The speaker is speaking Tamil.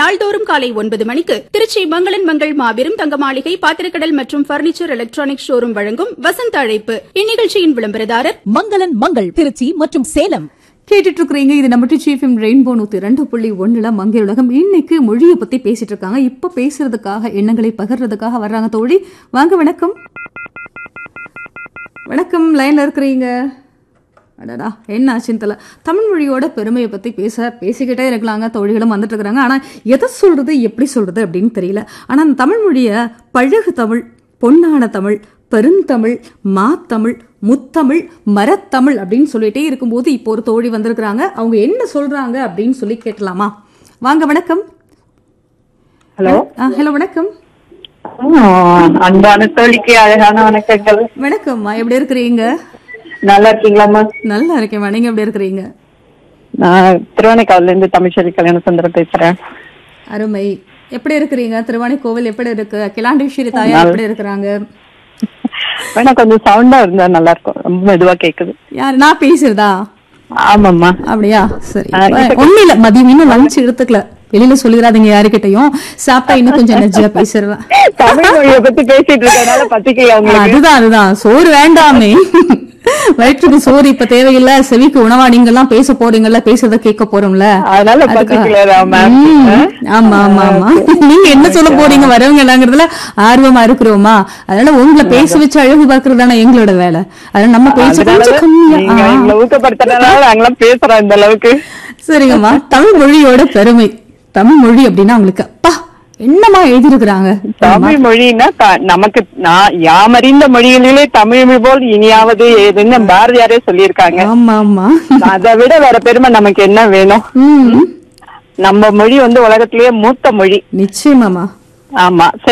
நாள்தோறும் காலை ஒன்பது மணிக்கு திருச்சி மங்களன் மங்கள் மாபெரும் தங்க மாளிகை பாத்திரக்கடல் மற்றும் பர்னிச்சர் எலக்ட்ரானிக் ஷோரூம் வழங்கும் வசந்த அழைப்பு இந்நிகழ்ச்சியின் விளம்பரதாரர் மங்களன் மங்கள் திருச்சி மற்றும் சேலம் கேட்டுட்டு இருக்கிறீங்க இது நம்ம சீஃப் ரெயின்போ நூத்தி ரெண்டு புள்ளி ஒண்ணுல மங்கை உலகம் இன்னைக்கு மொழியை பத்தி பேசிட்டு இருக்காங்க இப்ப பேசுறதுக்காக எண்ணங்களை பகிர்றதுக்காக வர்றாங்க தோழி வாங்க வணக்கம் வணக்கம் லைன்ல இருக்கிறீங்க அடடா என்ன ஆச்சுன்னு தெரியல தமிழ் மொழியோட பெருமையை பத்தி பேச பேசிக்கிட்டே இருக்கலாங்க தோழிகளும் வந்துட்டு இருக்கிறாங்க ஆனா எதை சொல்றது எப்படி சொல்றது அப்படின்னு தெரியல ஆனா அந்த தமிழ் மொழிய பழகு தமிழ் பொன்னான தமிழ் பெருந்தமிழ் மாத்தமிழ் முத்தமிழ் மரத்தமிழ் அப்படின்னு சொல்லிட்டே இருக்கும்போது இப்போ ஒரு தோழி வந்திருக்கிறாங்க அவங்க என்ன சொல்றாங்க அப்படின்னு சொல்லி கேட்கலாமா வாங்க வணக்கம் ஹலோ ஹலோ வணக்கம் அன்பான தோழிக்கு அழகான வணக்கங்கள் வணக்கம்மா எப்படி இருக்கிறீங்க நல்லா இருக்கீங்களாம்மா நல்லா இருக்கேம்மா நீங்க எப்படி இருக்கிறீங்க நான் திருவானைக்காவில இருந்து தமிழ்ச்செல்வி கல்யாண சுந்தரம் பேசுறேன் அருமை எப்படி இருக்கிறீங்க திருவாணி கோவில் எப்படி இருக்கு கிளாண்டேஸ்வரி தாயார் எப்படி இருக்கிறாங்க வேணா கொஞ்சம் சவுண்டா இருந்தா நல்லா இருக்கும் ரொம்ப மெதுவா கேக்குது யாரு நான் பேசுறதா ஆமாம்மா அப்படியா சரி ஆ, இப்ப- ஒண்ணு இல்ல மதியம் இன்னும் லஞ்ச் எடுத்துக்கல வெளியில சொல்லிடாதீங்க யாருக்கிட்டையும் சாப்பிட்டா இன்னும் கொஞ்சம் எனர்ஜியா பேசிடுவேன் தமிழ் மொழியை பத்தி பேசிட்டு இருக்கறதுனால பத்திக்கல உங்களுக்கு அதுதான் அதுதான் சோறு வேண்டாமே வயிற்றுக்கு சோறு இப்ப தேவையில்ல செவிக்கு உணவா நீங்க எல்லாம் பேச போறீங்கல்ல பேசுறத கேட்க போறோம்ல அதனால அதுக்காக. பத்திக்கல மேம் ம், ஆமா ஆமா ஆமா நீங்க என்ன சொல்ல போறீங்க வரவங்க எல்லாங்கிறதுல ஆர்வமா இருக்கிறோமா அதனால உங்களை பேச வச்சு அழகு பார்க்கறது தானே எங்களோட வேலை அதனால நம்ம பேச கொஞ்சம் கம்மியா நீங்க ஆ. எங்களை ஊக்கப்படுத்துறதுனால நாங்களாம் பேசுறோம் இந்த அளவுக்கு சரிங்கம்மா தமிழ் மொழியோட பெருமை தமிழ் மொழி அப்படின்னா உங்களுக்கு அப்பா என்னமா எழுதியிருக்கிறாங்க தமிழ் மொழின்னா த- நமக்கு நான் யாமறிந்த மொழிகளிலே தமிழ் மொழி போல் இனியாவது ஏதுன்னு பாரதியாரே சொல்லியிருக்காங்க ஆமா ஆமா அதை விட வேற பெருமை நமக்கு என்ன வேணும் ம் நம்ம மொழி வந்து உலகத்திலேயே மூத்த மொழி நிச்சயமாமா ஆமா